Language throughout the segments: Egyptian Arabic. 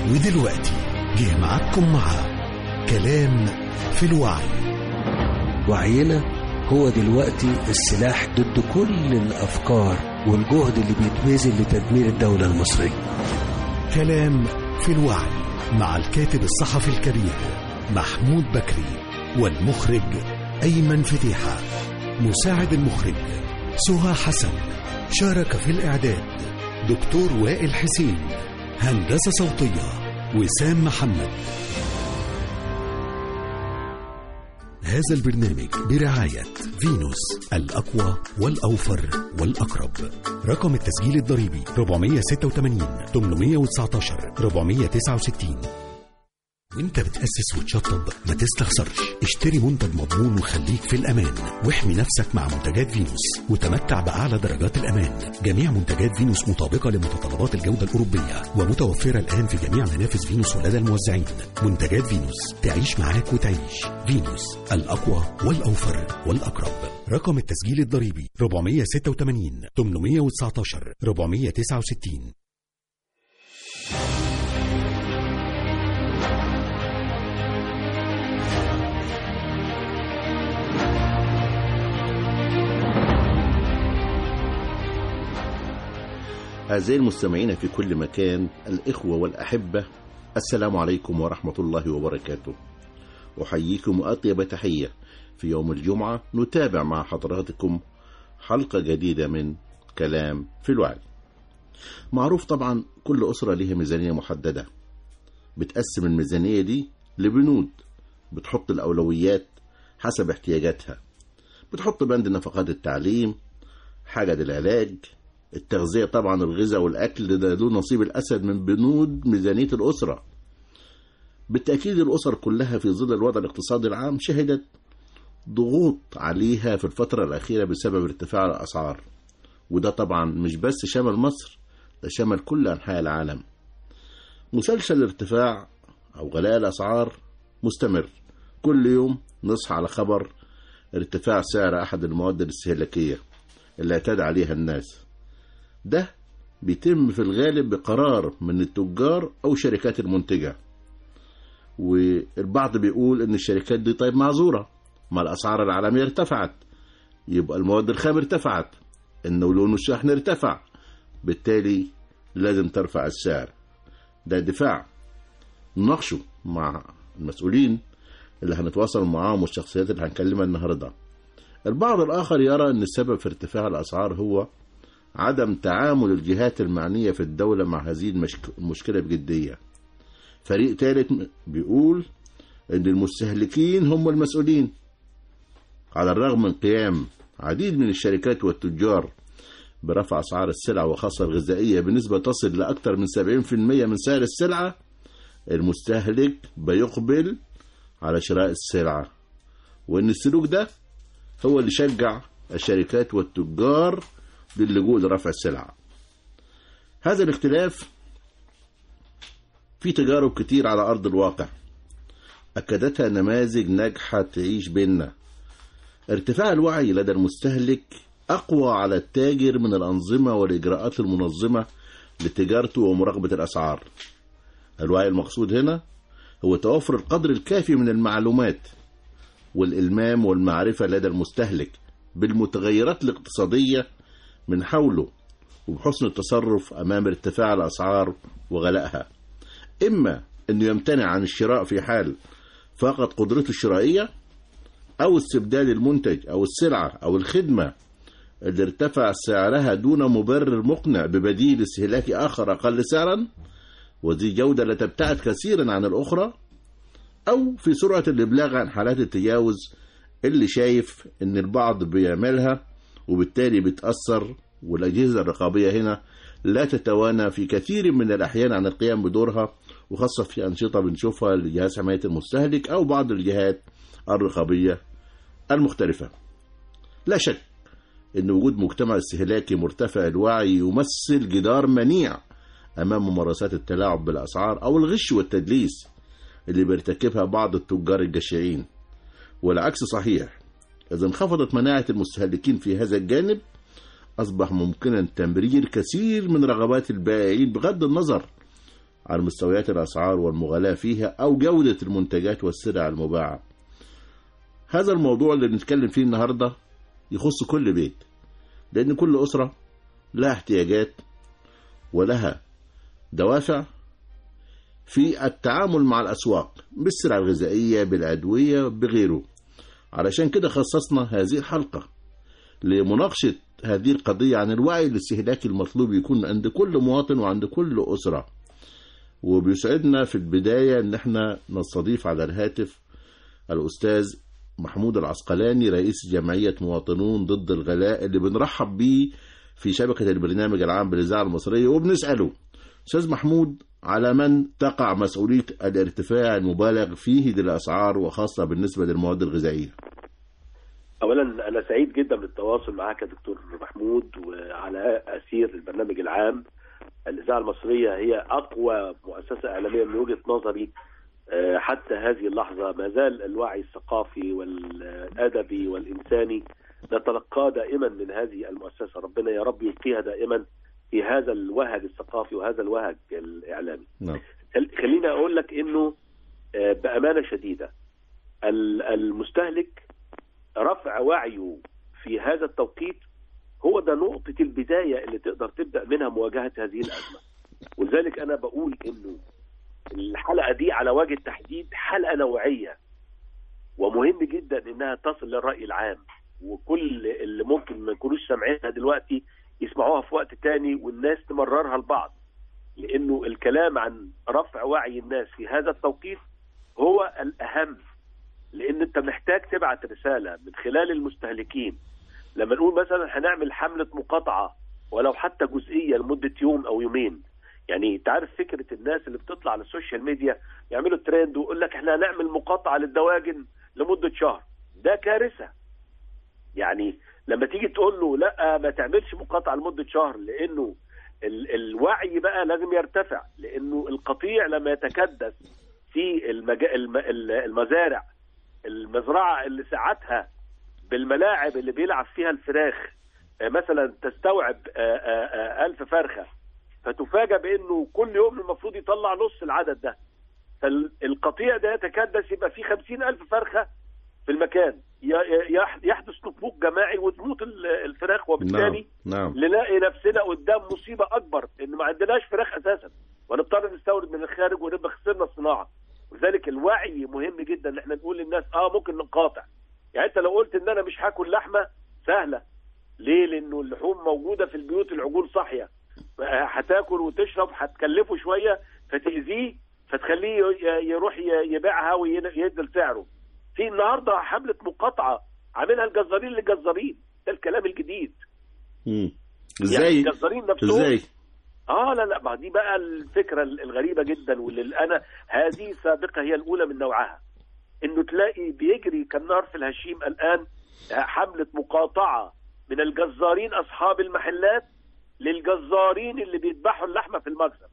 ودلوقتي جه معاكم مع كلام في الوعي وعينا هو دلوقتي السلاح ضد كل الأفكار والجهد اللي بيتبذل لتدمير الدولة المصرية كلام في الوعي مع الكاتب الصحفي الكبير محمود بكري والمخرج أيمن فتيحة مساعد المخرج سهى حسن شارك في الإعداد دكتور وائل حسين هندسة صوتية وسام محمد هذا البرنامج برعاية فينوس الأقوى والأوفر والأقرب رقم التسجيل الضريبي 486 819 469 وانت بتأسس وتشطب ما تستخسرش اشتري منتج مضمون وخليك في الأمان واحمي نفسك مع منتجات فينوس وتمتع بأعلى درجات الأمان جميع منتجات فينوس مطابقة لمتطلبات الجودة الأوروبية ومتوفرة الآن في جميع منافذ فينوس ولدى الموزعين منتجات فينوس تعيش معاك وتعيش فينوس الأقوى والأوفر والأقرب رقم التسجيل الضريبي 486 819 469 أعزائي المستمعين في كل مكان الإخوة والأحبة السلام عليكم ورحمة الله وبركاته أحييكم أطيب تحية في يوم الجمعة نتابع مع حضراتكم حلقة جديدة من كلام في الوعي معروف طبعا كل أسرة لها ميزانية محددة بتقسم الميزانية دي لبنود بتحط الأولويات حسب احتياجاتها بتحط بند نفقات التعليم حاجة للعلاج التغذية طبعا الغذاء والأكل ده له نصيب الأسد من بنود ميزانية الأسرة بالتأكيد الأسر كلها في ظل الوضع الاقتصادي العام شهدت ضغوط عليها في الفترة الأخيرة بسبب ارتفاع الأسعار وده طبعا مش بس شمل مصر ده شمل كل أنحاء العالم مسلسل الارتفاع أو غلاء الأسعار مستمر كل يوم نصحى على خبر ارتفاع سعر أحد المواد الاستهلاكية اللي اعتاد عليها الناس ده بيتم في الغالب بقرار من التجار أو شركات المنتجة والبعض بيقول إن الشركات دي طيب معذورة ما الأسعار العالمية ارتفعت يبقى المواد الخام ارتفعت النولون والشحن ارتفع بالتالي لازم ترفع السعر ده دفاع نناقشه مع المسؤولين اللي هنتواصل معاهم والشخصيات اللي هنكلمها النهارده البعض الآخر يرى أن السبب في ارتفاع الأسعار هو عدم تعامل الجهات المعنية في الدولة مع هذه المشك- المشكلة بجدية فريق ثالث بيقول أن المستهلكين هم المسؤولين على الرغم من قيام عديد من الشركات والتجار برفع أسعار السلع وخاصة الغذائية بنسبة تصل لأكثر من 70% من سعر السلعة المستهلك بيقبل على شراء السلعة وأن السلوك ده هو اللي شجع الشركات والتجار للجوء لرفع السلع هذا الاختلاف في تجارب كتير على أرض الواقع أكدتها نماذج ناجحة تعيش بيننا ارتفاع الوعي لدى المستهلك أقوى على التاجر من الأنظمة والإجراءات المنظمة لتجارته ومراقبة الأسعار الوعي المقصود هنا هو توفر القدر الكافي من المعلومات والإلمام والمعرفة لدى المستهلك بالمتغيرات الاقتصادية من حوله وبحسن التصرف أمام ارتفاع الأسعار وغلائها إما أنه يمتنع عن الشراء في حال فقد قدرته الشرائية أو استبدال المنتج أو السلعة أو الخدمة اللي ارتفع سعرها دون مبرر مقنع ببديل استهلاكي آخر أقل سعرا وذي جودة لا تبتعد كثيرا عن الأخرى أو في سرعة الإبلاغ عن حالات التجاوز اللي شايف إن البعض بيعملها وبالتالي بتأثر والأجهزة الرقابية هنا لا تتوانى في كثير من الأحيان عن القيام بدورها وخاصة في أنشطة بنشوفها لجهاز حماية المستهلك أو بعض الجهات الرقابية المختلفة لا شك أن وجود مجتمع استهلاكي مرتفع الوعي يمثل جدار منيع أمام ممارسات التلاعب بالأسعار أو الغش والتدليس اللي بيرتكبها بعض التجار الجشعين والعكس صحيح إذا انخفضت مناعة المستهلكين في هذا الجانب أصبح ممكنا تمرير كثير من رغبات البائعين بغض النظر عن مستويات الأسعار والمغالاة فيها أو جودة المنتجات والسلع المباعة هذا الموضوع اللي بنتكلم فيه النهاردة يخص كل بيت لأن كل أسرة لها احتياجات ولها دوافع في التعامل مع الأسواق بالسلع الغذائية بالأدوية بغيره علشان كده خصصنا هذه الحلقة لمناقشة هذه القضية عن الوعي الاستهلاكي المطلوب يكون عند كل مواطن وعند كل أسرة وبيسعدنا في البداية ان احنا نستضيف على الهاتف الأستاذ محمود العسقلاني رئيس جمعية مواطنون ضد الغلاء اللي بنرحب بيه في شبكة البرنامج العام بالإذاعة المصرية وبنسأله أستاذ محمود على من تقع مسؤولية الارتفاع المبالغ فيه للأسعار وخاصة بالنسبة للمواد الغذائية اولا انا سعيد جدا بالتواصل معاك يا دكتور محمود وعلى اسير البرنامج العام الاذاعه المصريه هي اقوى مؤسسه اعلاميه من وجهه نظري آه، حتى هذه اللحظه ما زال الوعي الثقافي والادبي والانساني نتلقاه دائما من هذه المؤسسه ربنا يا رب يبقيها دائما في هذا الوهج الثقافي وهذا الوهج الاعلامي نعم خل- خليني اقول لك انه آه، بامانه شديده ال- المستهلك رفع وعيه في هذا التوقيت هو ده نقطة البداية اللي تقدر تبدأ منها مواجهة هذه الأزمة ولذلك أنا بقول إنه الحلقة دي على وجه التحديد حلقة نوعية ومهم جدا إنها تصل للرأي العام وكل اللي ممكن ما يكونوش سامعينها دلوقتي يسمعوها في وقت تاني والناس تمررها لبعض لأنه الكلام عن رفع وعي الناس في هذا التوقيت هو الأهم لان انت محتاج تبعت رساله من خلال المستهلكين لما نقول مثلا هنعمل حمله مقاطعه ولو حتى جزئيه لمده يوم او يومين يعني انت عارف فكره الناس اللي بتطلع على السوشيال ميديا يعملوا ترند ويقول لك احنا هنعمل مقاطعه للدواجن لمده شهر ده كارثه يعني لما تيجي تقول له لا ما تعملش مقاطعه لمده شهر لانه ال الوعي بقى لازم يرتفع لانه القطيع لما يتكدس في المجا... الم... المزارع المزرعه اللي ساعتها بالملاعب اللي بيلعب فيها الفراخ آه، مثلا تستوعب آه، آه، آه، ألف فرخة فتفاجأ بأنه كل يوم المفروض يطلع نص العدد ده فالقطيع ده يتكدس يبقى فيه خمسين ألف فرخة في المكان ي- يح- يحدث نفوق جماعي وتموت ال- الفراخ وبالتالي نعم نعم نلاقي نفسنا قدام مصيبه اكبر ان ما عندناش فراخ اساسا ونضطر نستورد من الخارج ونبقى خسرنا الصناعه ولذلك الوعي مهم جدا ان احنا نقول للناس اه ممكن نقاطع يعني انت لو قلت ان انا مش هاكل لحمه سهله ليه لانه اللحوم موجوده في البيوت العجول صاحيه هتاكل وتشرب هتكلفه شويه فتاذيه فتخليه ي- يروح ي- يبيعها وينزل سعره في النهارده حمله مقاطعه عاملها الجزارين للجزارين ده الكلام الجديد مم. يعني ازاي الجزارين نفسهم ازاي اه لا لا ما دي بقى الفكره الغريبه جدا واللي انا هذه سابقه هي الاولى من نوعها انه تلاقي بيجري كالنار في الهشيم الان حمله مقاطعه من الجزارين اصحاب المحلات للجزارين اللي بيذبحوا اللحمه في المخزن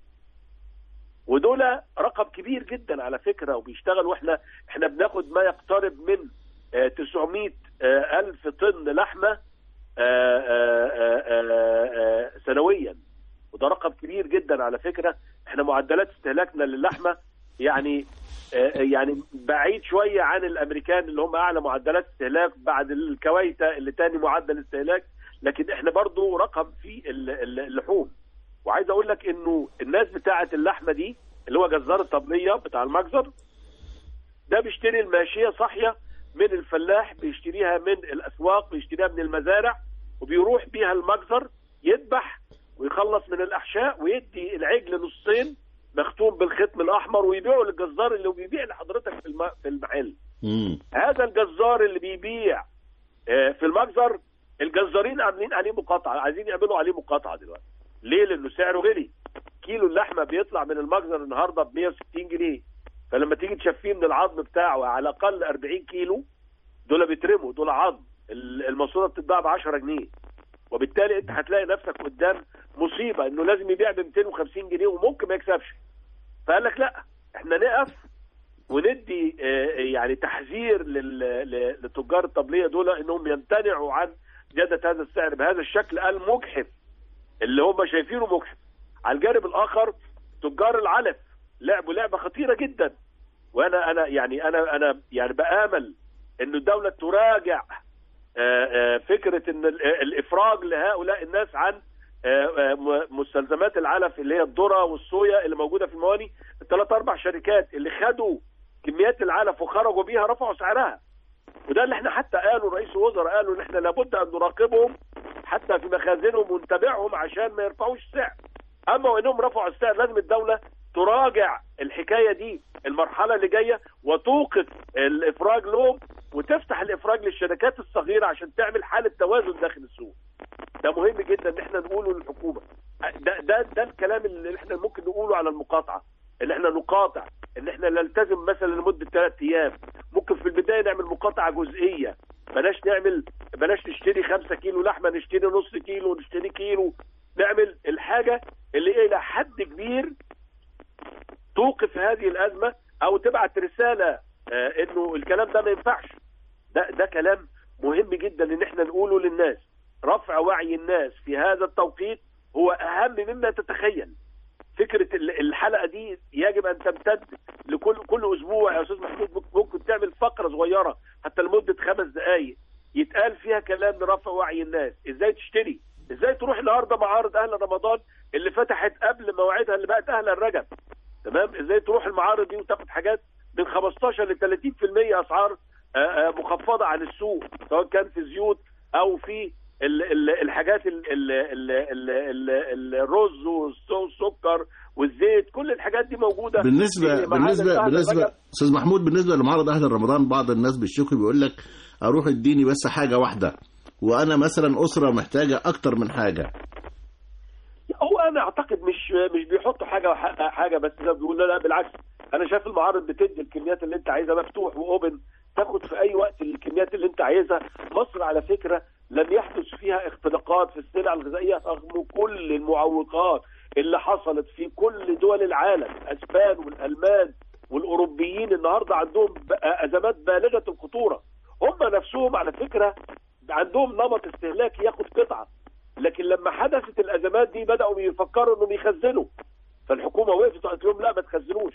ودول رقم كبير جدا على فكره وبيشتغلوا احنا احنا بناخد ما يقترب من آه، 900 آه، الف طن لحمه آه، آه، آه، آه، آه، سنويا وده رقم كبير جدا على فكره احنا معدلات استهلاكنا للحمه يعني آه، يعني بعيد شويه عن الامريكان اللي هم اعلى معدلات استهلاك بعد الكويت اللي تاني معدل استهلاك لكن احنا برضو رقم في ال- ال- اللحوم وعايز اقول لك انه الناس بتاعه اللحمه دي اللي هو جزار الطبليه بتاع المجزر ده بيشتري الماشيه صاحيه من الفلاح بيشتريها من الاسواق بيشتريها من المزارع وبيروح بيها المجزر يذبح ويخلص من الاحشاء ويدي العجل نصين مختوم بالختم الاحمر ويبيعه للجزار اللي بيبيع لحضرتك في الم- في المحل مم. هذا الجزار اللي بيبيع آه، في المجزر الجزارين عاملين عليه مقاطعه عايزين يعملوا عليه مقاطعه دلوقتي ليه لانه سعره غلي كيلو اللحمه بيطلع من المجزر النهارده ب 160 جنيه فلما تيجي تشفيه من العظم بتاعه على الاقل 40 كيلو دول بيترموا دول عظم ال- الماسوره بتتباع ب 10 جنيه وبالتالي انت هتلاقي نفسك قدام مصيبه انه لازم يبيع ب 250 جنيه وممكن ما يكسبش فقال لك لا احنا نقف وندي آه، يعني تحذير لل- ل- لتجار الطبليه دول انهم يمتنعوا عن زياده هذا السعر بهذا الشكل المجحف اللي هم شايفينه مجحف على الجانب الاخر تجار العلف لعبوا لعبه خطيره جدا وانا انا يعني انا انا يعني بامل ان الدوله تراجع آه، آه، فكره ان ال- آه، الافراج لهؤلاء الناس عن آه، آه، م- مستلزمات العلف اللي هي الذره والصويا اللي موجوده في المواني الثلاث اربع شركات اللي خدوا كميات العلف وخرجوا بيها رفعوا سعرها وده اللي احنا حتى قالوا رئيس الوزراء قالوا ان احنا لابد ان نراقبهم حتى في مخازنهم ونتابعهم عشان ما يرفعوش السعر اما وانهم رفعوا السعر لازم الدوله تراجع الحكايه دي المرحله اللي جايه وتوقف الافراج لهم وتفتح الافراج للشركات الصغيره عشان تعمل حاله توازن داخل السوق ده مهم جدا ان احنا نقوله للحكومه ده ده ده الكلام اللي احنا ممكن نقوله على المقاطعه ان احنا نقاطع ان احنا نلتزم مثلا لمده ثلاث ايام ممكن في البدايه نعمل مقاطعه جزئيه بلاش نعمل بلاش نشتري خمسة كيلو لحمه نشتري نص كيلو نشتري كيلو نعمل الحاجه اللي الى حد كبير توقف هذه الازمه او تبعت رساله آه انه الكلام ده ما ينفعش ده ده كلام مهم جدا ان احنا نقوله للناس رفع وعي الناس في هذا التوقيت هو اهم مما تتخيل فكره ال- الحلقه دي يجب ان تمتد لكل كل اسبوع يا استاذ محمود ممكن تعمل فقره صغيره حتى لمده خمس دقائق يتقال فيها كلام لرفع وعي الناس ازاي تشتري ازاي تروح النهارده معارض اهل رمضان اللي فتحت قبل مواعيدها اللي بقت اهل الرجب تمام ازاي تروح المعارض دي وتاخد حاجات من 15 ل 30% اسعار آه، آه، مخفضه عن السوق سواء كان في زيوت او في ال- ال- الحاجات ال- ال- ال- ال- ال- الرز والسكر والزيت كل الحاجات دي موجوده بالنسبه في معارض بالنسبه أهل بالنسبه الرجب. استاذ محمود بالنسبه لمعرض اهل رمضان بعض الناس بالشكل بيقول لك اروح اديني بس حاجه واحده وانا مثلا اسره محتاجه اكتر من حاجه هو انا اعتقد مش مش بيحطوا حاجه حاجه بس زي ما بيقولوا لا بالعكس انا شايف المعارض بتدي الكميات اللي انت عايزها مفتوح واوبن تاخد في اي وقت الكميات اللي انت عايزها مصر على فكره لم يحدث فيها اختلاقات في السلع الغذائيه رغم كل المعوقات اللي حصلت في كل دول العالم الاسبان والالمان والاوروبيين النهارده عندهم ب- ازمات بالغه الخطوره هم نفسهم على فكره عندهم نمط استهلاكي ياخد قطعه لكن لما حدثت الازمات دي بداوا يفكروا انهم يخزنوا فالحكومه وقفت وقالت لهم لا ما تخزنوش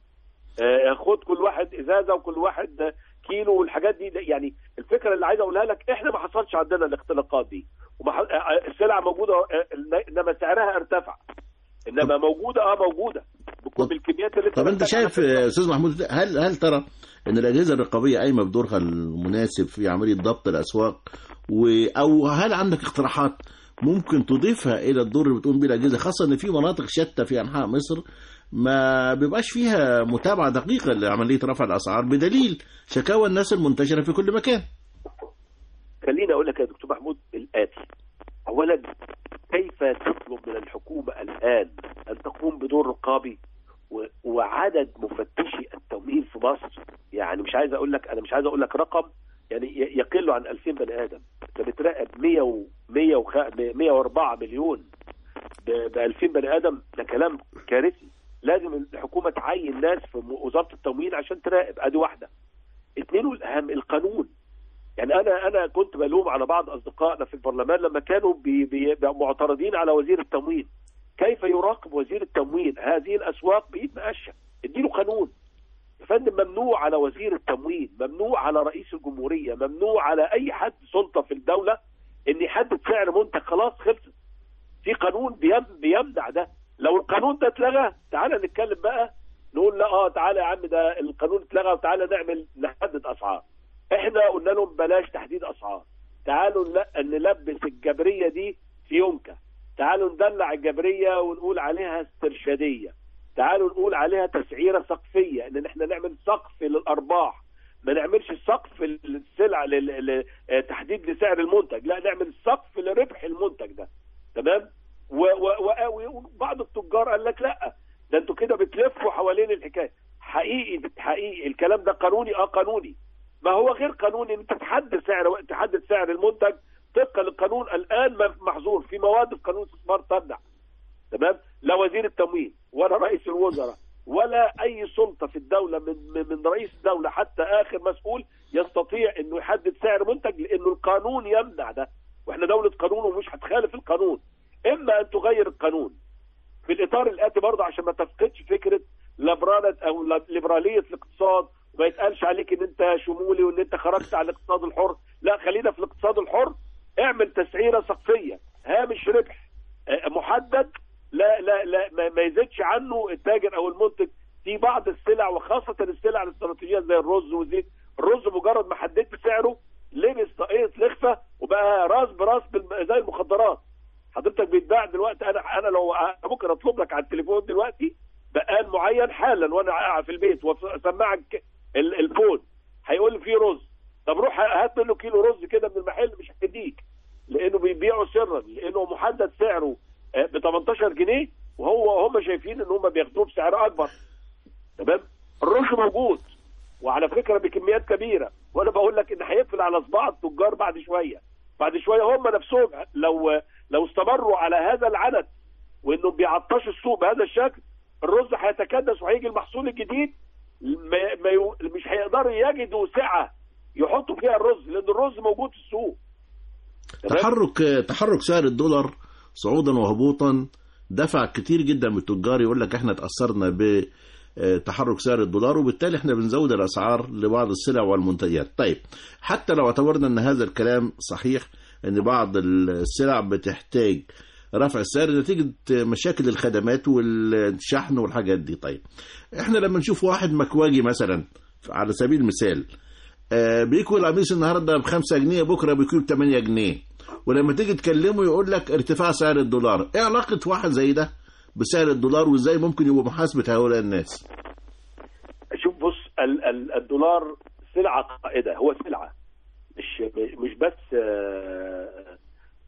آه، خد كل واحد ازازه وكل واحد آه، كيلو والحاجات دي يعني الفكره اللي عايز اقولها لك احنا ما حصلش عندنا الاختلاقات دي وما ح- آه، السلع موجوده آه، انما سعرها ارتفع انما موجوده اه موجوده بكل طب- بالكميات اللي طب انت محتاجها. شايف يا استاذ محمود هل هل ترى ان الاجهزه الرقابيه قايمه بدورها المناسب في عمليه ضبط الاسواق و او هل عندك اقتراحات ممكن تضيفها الى الدور اللي بتقوم بيه الاجهزه خاصه ان في مناطق شتى في انحاء مصر ما بيبقاش فيها متابعه دقيقه لعمليه رفع الاسعار بدليل شكاوى الناس المنتشره في كل مكان خليني اقول لك يا دكتور محمود الاتي اولا كيف تطلب من الحكومه الان ان تقوم بدور رقابي و- وعدد مفتشي التموين في مصر يعني مش عايز اقول لك انا مش عايز اقول لك رقم يعني ي- يقل عن 2000 بني ادم انت بتراقب 100 و 100 وخ... 104 مليون ب 2000 بني ادم ده كلام كارثي لازم الحكومه تعين ناس في م- وزاره التموين عشان تراقب ادي واحده اثنين والاهم القانون يعني انا انا كنت بلوم على بعض اصدقائنا في البرلمان لما كانوا بي بي معترضين على وزير التموين كيف يراقب وزير التموين هذه الاسواق بايد مقشه اديله قانون يا فندم ممنوع على وزير التموين ممنوع على رئيس الجمهوريه ممنوع على اي حد سلطه في الدوله ان يحدد سعر منتج خلاص خلصت في قانون بيم بيمنع ده لو القانون ده اتلغى تعالى نتكلم بقى نقول لا اه تعالى يا عم ده القانون اتلغى وتعالى نعمل نحدد اسعار احنا قلنا لهم بلاش تحديد اسعار تعالوا نل- نلبس الجبريه دي فيونكه تعالوا ندلع الجبريه ونقول عليها استرشاديه تعالوا نقول عليها تسعيره سقفيه ان احنا نعمل سقف للارباح ما نعملش سقف للسلع لل- ل- آه، تحديد لسعر المنتج لا نعمل سقف لربح المنتج ده تمام و- و- و- وبعض التجار قال لك لا ده انتوا كده بتلفوا حوالين الحكايه حقيقي حقيقي الكلام ده قانوني اه قانوني ما هو غير قانوني ان انت تحدد سعر تحدد سعر المنتج طبقا للقانون الان م- محظور في مواد في قانون الاستثمار تمنع تمام لا وزير التموين ولا رئيس الوزراء ولا اي سلطه في الدوله من من من رئيس الدوله حتى اخر مسؤول يستطيع انه يحدد سعر منتج لانه القانون يمنع ده واحنا دوله قانون ومش هتخالف القانون اما ان تغير القانون في الاطار الاتي برضه عشان ما تفقدش فكره ليبرالة او ليبراليه الاقتصاد وما يتقالش عليك ان انت شمولي وان انت خرجت على الاقتصاد الحر لا خلينا في الاقتصاد الحر اعمل تسعيره سقفيه هامش ربح آه، محدد لا لا لا ما- ما يزيدش عنه التاجر او المنتج في بعض السلع وخاصه السلع الاستراتيجيه زي الرز والزيت الرز مجرد ما حددت سعره لبس طاقيه لخفه وبقى راس براس بالم- زي المخدرات حضرتك بيتباع دلوقتي انا انا لو أنا ممكن اطلب لك على التليفون دلوقتي بقال معين حالا وانا قاعد في البيت واسمعك ال- الفون هيقول لي فيه رز طب روح هات منه كيلو رز كده من المحل مش هيديك لانه بيبيعوا سرا لانه محدد سعره ب 18 جنيه وهو هم شايفين ان هم بياخدوه بسعر اكبر تمام الرز موجود وعلى فكره بكميات كبيره وانا بقول لك ان هيقفل على صباع التجار بعد شويه بعد شويه هم نفسهم لو لو استمروا على هذا العدد وانه بيعطشوا السوق بهذا الشكل الرز هيتكدس وهيجي المحصول الجديد ما ما يو- مش هيقدروا يجدوا سعه يحطوا فيها الرز لان الرز موجود في السوق تمام؟ تحرك تحرك سعر الدولار صعودا وهبوطا دفع كتير جدا من التجار يقول لك احنا تاثرنا بتحرك سعر الدولار وبالتالي احنا بنزود الاسعار لبعض السلع والمنتجات طيب حتى لو اعتبرنا ان هذا الكلام صحيح ان بعض السلع بتحتاج رفع السعر نتيجة مشاكل الخدمات والشحن والحاجات دي طيب احنا لما نشوف واحد مكواجي مثلا على سبيل المثال آه، بيكوي القميص النهارده ب 5 جنيه بكره بيكوي ب 8 جنيه ولما تيجي تكلمه يقول لك ارتفاع سعر الدولار ايه علاقه واحد زي ده بسعر الدولار وازاي ممكن يبقى محاسبه هؤلاء الناس شوف بص ال ال الدولار سلعة قائدة هو سلعة مش مش بس آه،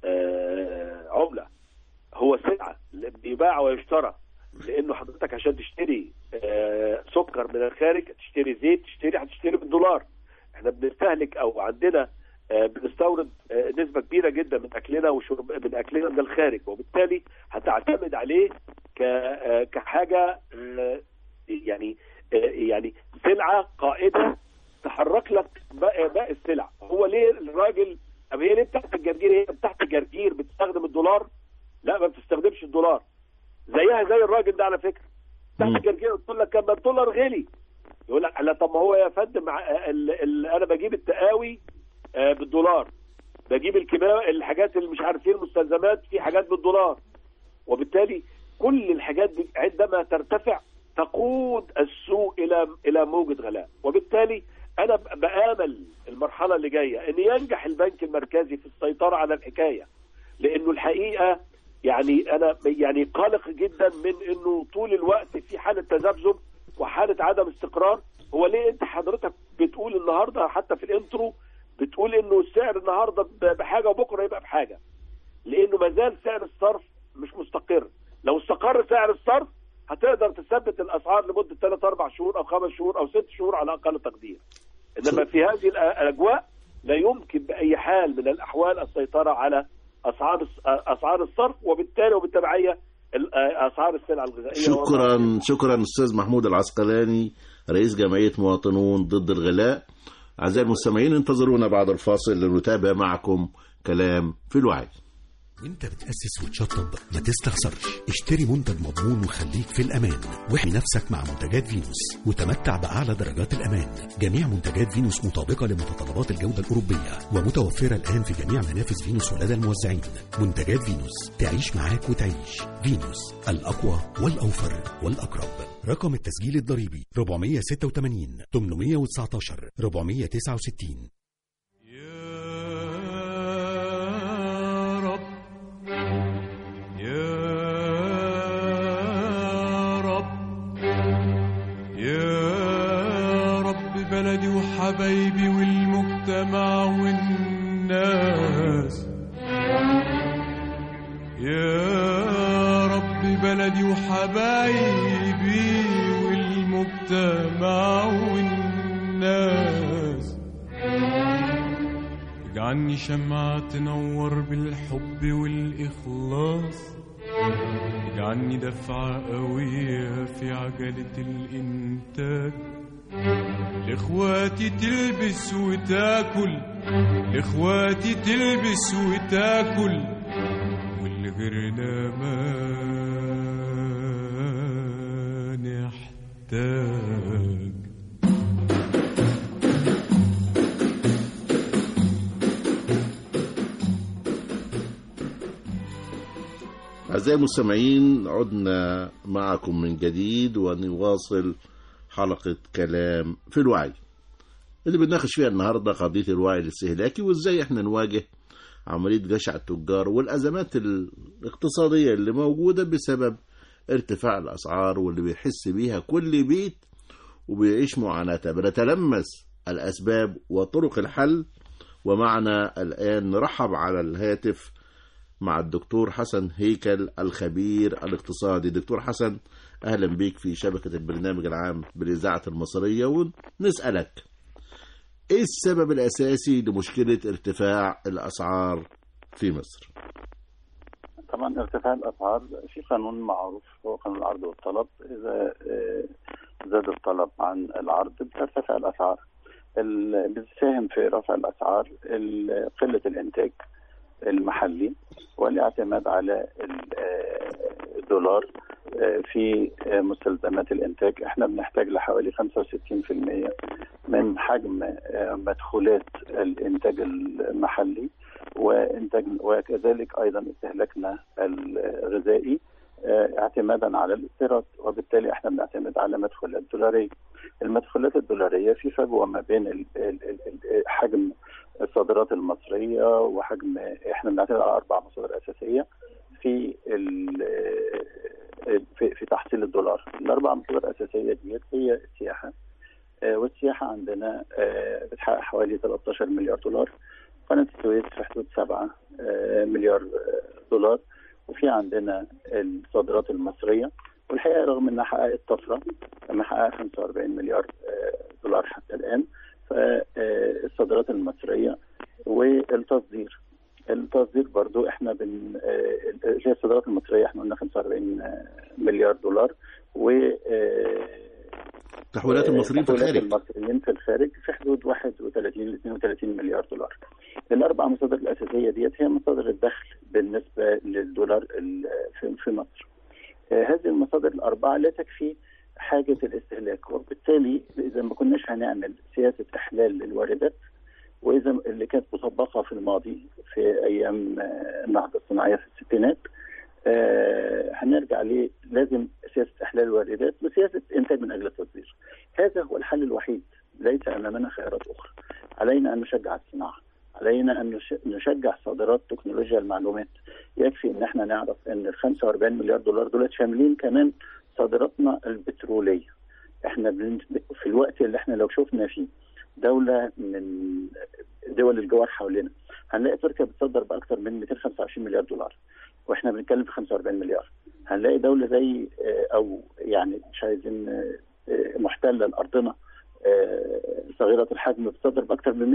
آه، عملة هو سلعة بيباع ويشترى لانه حضرتك عشان تشتري آه، سكر من الخارج تشتري زيت تشتري هتشتري بالدولار احنا بنستهلك او عندنا آه، بنستورد آه، نسبة كبيرة جدا من اكلنا وشرب من اكلنا من الخارج وبالتالي هتعتمد عليه ك آه، كحاجة آه، يعني آه، يعني سلعة قائدة تحرك لك باقي باقي السلع هو ليه الراجل طب هي ليه بتاعت الجرجير هي بتاعت الجرجير بتستخدم الدولار لا ما بتستخدمش الدولار زيها زي الراجل ده على فكره بتاعت مم. الجرجير تقول لك لما الدولار غلي يقول لك لا طب ما هو يا فندم ع- ال ال انا بجيب التقاوي آه، بالدولار بجيب الكيماوي الحاجات اللي مش عارف ايه المستلزمات في حاجات بالدولار وبالتالي كل الحاجات دي عندما ترتفع تقود السوق الى الى موجه غلاء وبالتالي انا ب- بامل المرحله اللي جايه ان ينجح البنك المركزي في السيطره على الحكايه لانه الحقيقه يعني انا يعني قلق جدا من انه طول الوقت في حاله تذبذب وحاله عدم استقرار هو ليه انت حضرتك بتقول النهارده حتى في الانترو بتقول انه السعر النهارده ب- بحاجه وبكره يبقى بحاجه لانه ما زال سعر الصرف مش مستقر لو استقر سعر الصرف هتقدر تثبت الاسعار لمده 3 4 شهور او 5 شهور او 6 شهور على اقل تقدير انما في هذه الأ- الاجواء لا يمكن باي حال من الاحوال السيطره على اسعار الس- اسعار الصرف وبالتالي وبالتبعيه ال- اسعار السلع الغذائيه شكرا شكرا استاذ محمود العسقلاني رئيس جمعيه مواطنون ضد الغلاء اعزائي المستمعين انتظرونا بعد الفاصل لنتابع معكم كلام في الوعي وانت بتأسس وتشطب ما تستخسرش اشتري منتج مضمون وخليك في الأمان واحمي نفسك مع منتجات فينوس وتمتع بأعلى درجات الأمان جميع منتجات فينوس مطابقة لمتطلبات الجودة الأوروبية ومتوفرة الآن في جميع منافذ فينوس ولدى الموزعين منتجات فينوس تعيش معاك وتعيش فينوس الأقوى والأوفر والأقرب رقم التسجيل الضريبي 486 819 469 يا رب يا رب يا رب بلدي وحبايبي والمجتمع والناس يا رب بلدي وحبايبي والمجتمع والناس اجعلني شمعة تنور بالحب والإخلاص اجعلني دفعة قوية في عجلة الإنتاج لإخواتي تلبس وتاكل لإخواتي تلبس وتاكل واللي غيرنا ما محتاج أعزائي المستمعين عدنا معكم من جديد ونواصل حلقة كلام في الوعي اللي بنناقش فيها النهاردة قضية الوعي الاستهلاكي وإزاي إحنا نواجه عملية جشع التجار والأزمات الاقتصادية اللي موجودة بسبب ارتفاع الأسعار واللي بيحس بيها كل بيت وبيعيش معاناتها بنتلمس الأسباب وطرق الحل ومعنا الآن نرحب على الهاتف مع الدكتور حسن هيكل الخبير الاقتصادي دكتور حسن أهلا بيك في شبكة البرنامج العام بالإذاعة المصرية ونسألك إيه السبب الأساسي لمشكلة ارتفاع الأسعار في مصر؟ طبعا ارتفاع الاسعار في قانون معروف هو قانون العرض والطلب اذا آه، زاد الطلب عن العرض بترتفع الاسعار اللي بتساهم في رفع الاسعار ال- قله الانتاج المحلي والاعتماد على ال- آه، الدولار آه، في آه، مستلزمات الانتاج احنا بنحتاج لحوالي 65% من حجم آه، مدخولات الانتاج المحلي وانتاج وكذلك ايضا استهلاكنا الغذائي آه، اعتمادا على الاستيراد وبالتالي احنا بنعتمد على مدخولات دولاريه. المدخولات الدولاريه في فجوه ما بين ال- ال- ال- ال- حجم الصادرات المصريه وحجم احنا بنعتمد على اربع مصادر اساسيه في ال- في, في تحصيل الدولار. الاربع مصادر الاساسيه ديت هي السياحه آه، والسياحه عندنا آه، بتحقق حوالي 13 مليار دولار قناة السويس في حدود 7 مليار آه، دولار وفي عندنا الصادرات المصرية والحقيقة رغم انها حققت طفرة لما حققت 45 مليار آه، دولار حتى الآن فالصادرات المصرية والتصدير التصدير برضو احنا بن آه، اللي هي الصادرات المصرية احنا قلنا 45 مليار دولار و آه، تحويلات المصريين في تحويلات الخارج المصريين في الخارج في حدود 31 ل 32 مليار دولار. الاربع مصادر الاساسيه ديت هي مصادر الدخل بالنسبه للدولار ال- في في مصر. آه، هذه المصادر الاربعه لا تكفي حاجه الاستهلاك وبالتالي اذا ما كناش هنعمل سياسه احلال للواردات واذا اللي كانت مطبقه في الماضي في ايام آه، النهضه الصناعيه في الستينات آه، هنرجع ليه لازم سياسه احلال الواردات وسياسه انتاج من اجل التصدير. هذا هو الحل الوحيد ليس امامنا خيارات اخرى. علينا ان نشجع الصناعه، علينا ان نش- نشجع صادرات تكنولوجيا المعلومات. يكفي ان احنا نعرف ان ال 45 مليار دولار دول شاملين كمان صادراتنا البتروليه. احنا بن- في الوقت اللي احنا لو شفنا فيه دوله من دول الجوار حوالينا هنلاقي تركيا بتصدر باكثر من 225 مليار دولار واحنا بنتكلم في 45 مليار هنلاقي دوله زي آه، او يعني مش عايزين آه، آه، محتله لارضنا آه، صغيره الحجم بتصدر باكثر من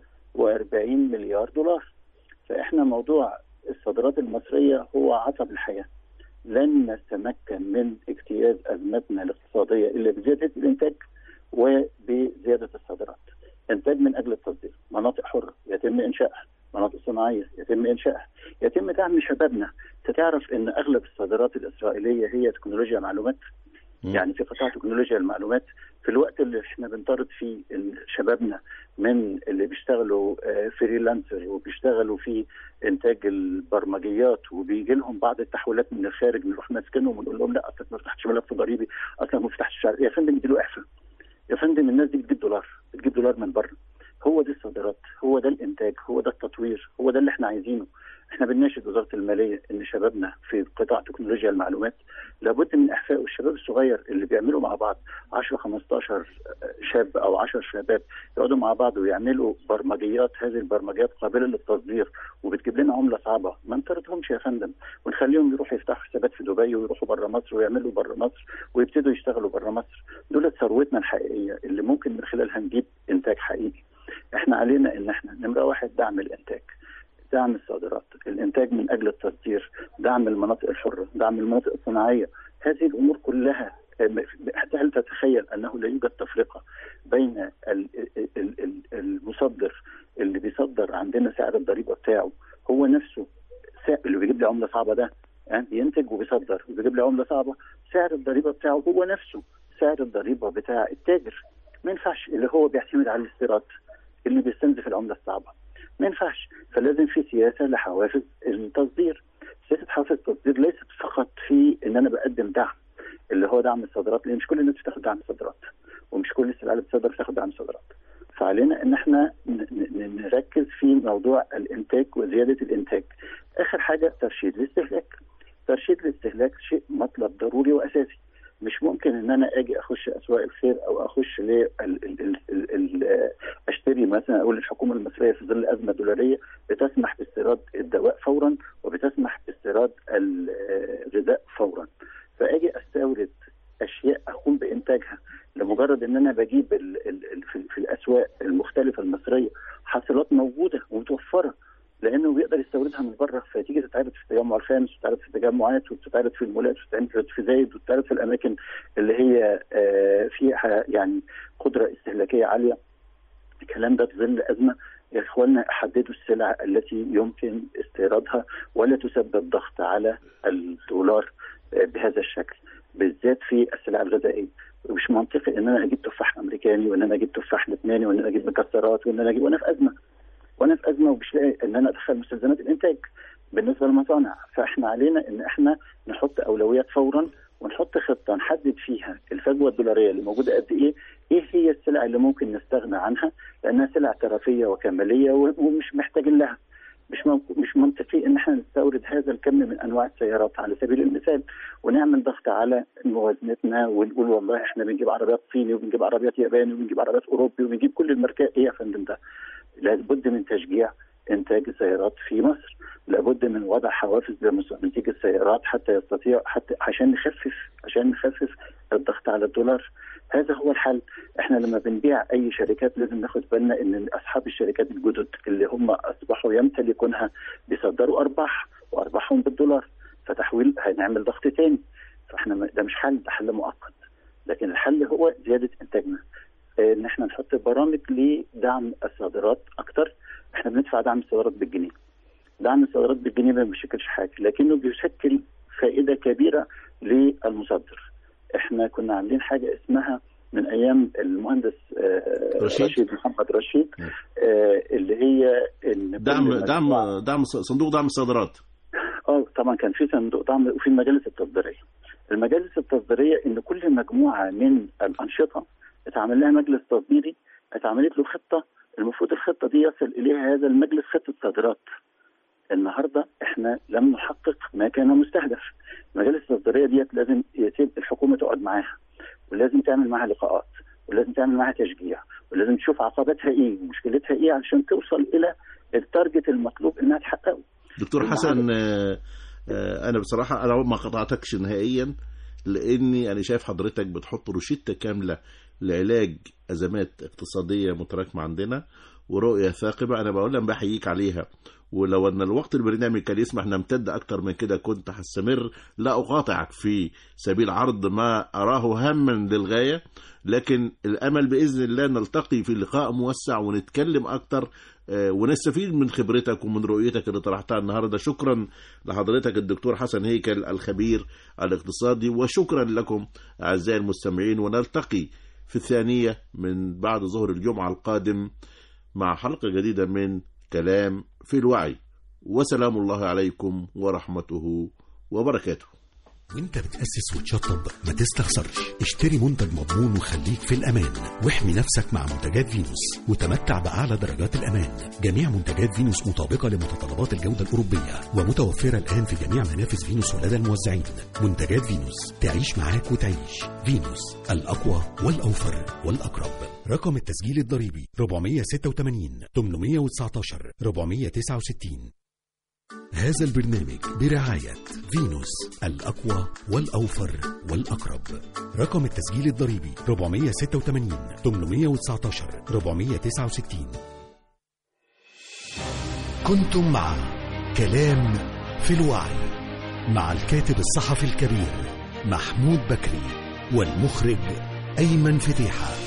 145 مليار دولار فاحنا موضوع الصادرات المصريه هو عصب الحياه لن نتمكن من اجتياز ازمتنا الاقتصاديه الا بزياده الانتاج وبزياده الصادرات. انتاج من اجل التصدير، مناطق حره يتم انشائها، مناطق صناعيه يتم انشائها، يتم دعم شبابنا، تعرف ان اغلب الصادرات الاسرائيليه هي تكنولوجيا معلومات مم. يعني في قطاع تكنولوجيا المعلومات في الوقت اللي احنا بنطرد فيه ال- شبابنا من اللي بيشتغلوا آه، فريلانسر وبيشتغلوا في انتاج البرمجيات وبيجي لهم بعض التحويلات من الخارج نروح ماسكينهم ونقول لهم لا اصلك ما فتحتش ملف ضريبي اصلك ما فتحتش شهر يا فندم اديله اعفاء يا فندم الناس دي بتجيب دولار بتجيب دولار من بره هو ده الصادرات هو ده الانتاج هو ده التطوير هو ده اللي احنا عايزينه احنا بنناشد وزاره الماليه ان شبابنا في قطاع تكنولوجيا المعلومات لابد من احفاء الشباب الصغير اللي بيعملوا مع بعض 10 15 شاب او 10 شباب يقعدوا مع بعض ويعملوا برمجيات هذه البرمجيات قابله للتصدير وبتجيب لنا عمله صعبه ما نطردهمش يا فندم ونخليهم يروحوا يفتحوا حسابات في دبي ويروحوا بره مصر ويعملوا بره مصر ويبتدوا يشتغلوا بره مصر دول ثروتنا الحقيقيه اللي ممكن من خلالها نجيب انتاج حقيقي احنا علينا ان احنا نمره واحد دعم الانتاج دعم الصادرات الانتاج من اجل التصدير دعم المناطق الحره دعم المناطق الصناعيه هذه الامور كلها هل تتخيل انه لا يوجد تفرقه بين ال- ال- ال- المصدر اللي بيصدر عندنا سعر الضريبه بتاعه هو نفسه سعر اللي بيجيب لي عمله صعبه ده يعني بينتج وبيصدر وبيجيب لي عمله صعبه سعر الضريبه بتاعه هو نفسه سعر الضريبه بتاع التاجر ما ينفعش اللي هو بيعتمد على الاستيراد اللي بيستنزف العمله الصعبه ما ينفعش فلازم في سياسه لحوافز التصدير سياسه حوافز التصدير ليست فقط في ان انا بقدم دعم اللي هو دعم الصادرات لان مش كل الناس بتاخد دعم الصادرات ومش كل السلع اللي بتصدر بتاخد دعم صادرات فعلينا ان احنا ن- ن- نركز في موضوع الانتاج وزياده الانتاج اخر حاه ترشيد الاستهلاك ترشيد الاستهلاك شيء مطلب ضروري واساسي مش ممكن ان انا اجي اخش اسواق الخير او اخش ل ال- ال- ال- ال- ال- اشتري مثلا اقول الحكومه المصريه في ظل ازمه دولاريه بتسمح باستيراد الدواء فورا وبتسمح باستيراد الغذاء فورا فاجي استورد اشياء اقوم بانتاجها لمجرد ان انا بجيب ال ال ال في, في الاسواق المختلفه المصريه حاصلات موجوده ومتوفره لانه بيقدر يستوردها من بره فتيجي تتعرض في التجمع الخامس وتتعرض في التجمعات وتتعرض في المولات وتتعرض في زايد وتتعرض في الاماكن اللي هي آه، فيها يعني قدره استهلاكيه عاليه الكلام ده في ظل ازمه يا اخوانا حددوا السلع التي يمكن استيرادها ولا تسبب ضغط على الدولار آه، بهذا الشكل بالذات في السلع الغذائيه مش منطقي ان انا اجيب تفاح امريكاني وان انا اجيب تفاح لبناني وان انا اجيب مكسرات وان انا اجيب وانا في ازمه وانا في ازمه ومش لاقي ان انا ادخل مستلزمات الانتاج بالنسبه للمصانع فاحنا علينا ان احنا نحط اولويات فورا ونحط خطه نحدد فيها الفجوه الدولاريه اللي موجوده قد ايه ايه هي السلع اللي ممكن نستغنى عنها لانها سلع ترفيه وكماليه و- ومش محتاجين لها مش مم- مش منطقي ان احنا نستورد هذا الكم من انواع السيارات على سبيل المثال ونعمل ضغط على موازنتنا ونقول والله احنا بنجيب عربيات صيني وبنجيب عربيات ياباني وبنجيب عربيات اوروبي وبنجيب كل الماركات ايه يا فندم ده؟ لابد من تشجيع انتاج السيارات في مصر لابد من وضع حوافز لمنتجي السيارات حتى يستطيع حتى عشان نخفف عشان نخفف الضغط على الدولار هذا هو الحل احنا لما بنبيع اي شركات لازم ناخد بالنا ان اصحاب الشركات الجدد اللي هم اصبحوا يمتلكونها بيصدروا ارباح وارباحهم بالدولار فتحويل هنعمل ضغط تاني فاحنا ما- ده مش حل ده حل مؤقت لكن الحل هو زياده انتاجنا آه، ان احنا نحط برامج لدعم الصادرات اكتر احنا بندفع دعم الصادرات بالجنيه دعم الصادرات بالجنيه ما بيشكلش حاجه لكنه بيشكل فائده كبيره للمصدر احنا كنا عاملين حاجه اسمها من ايام المهندس آه، رشيد. رشيد محمد رشيد نعم. آه، اللي هي ان كل دعم مجموعة- دعم دعم صندوق دعم الصادرات اه طبعا كان في صندوق دعم وفي المجالس التصديريه. المجالس التصديريه ان كل مجموعه من الانشطه اتعمل لها مجلس تصديري اتعملت له خطه المفروض الخطه دي يصل اليها هذا المجلس خطه صادرات. النهارده احنا لم نحقق ما كان مستهدف. المجالس التصديريه ديت لازم يتم الحكومه تقعد معاها ولازم تعمل معاها لقاءات ولازم تعمل معاها تشجيع ولازم تشوف عقباتها ايه ومشكلتها ايه علشان توصل الى التارجت المطلوب انها تحققه. دكتور نعم. حسن آه، آه، انا بصراحه انا ما قطعتكش نهائيا لاني انا شايف حضرتك بتحط روشته كامله لعلاج ازمات اقتصاديه متراكمه عندنا ورؤيه ثاقبه انا بقول لك بحييك عليها ولو ان الوقت البرنامج كان يسمح نمتد اكتر من كده كنت هستمر لا اقاطعك في سبيل عرض ما اراه هما للغايه لكن الامل باذن الله نلتقي في لقاء موسع ونتكلم اكتر آه، ونستفيد من خبرتك ومن رؤيتك اللي طرحتها النهارده شكرا لحضرتك الدكتور حسن هيكل الخبير الاقتصادي وشكرا لكم اعزائي المستمعين ونلتقي في الثانيه من بعد ظهر الجمعه القادم مع حلقه جديده من كلام في الوعي وسلام الله عليكم ورحمته وبركاته وانت بتأسس وتشطب ما تستخسرش اشتري منتج مضمون وخليك في الأمان واحمي نفسك مع منتجات فينوس وتمتع بأعلى درجات الأمان جميع منتجات فينوس مطابقة لمتطلبات الجودة الأوروبية ومتوفرة الآن في جميع منافذ فينوس ولدى الموزعين منتجات فينوس تعيش معاك وتعيش فينوس الأقوى والأوفر والأقرب رقم التسجيل الضريبي 486 819 469 هذا البرنامج برعاية فينوس الأقوى والأوفر والأقرب رقم التسجيل الضريبي 486 819 469 كنتم مع كلام في الوعي مع الكاتب الصحفي الكبير محمود بكري والمخرج أيمن فتيحه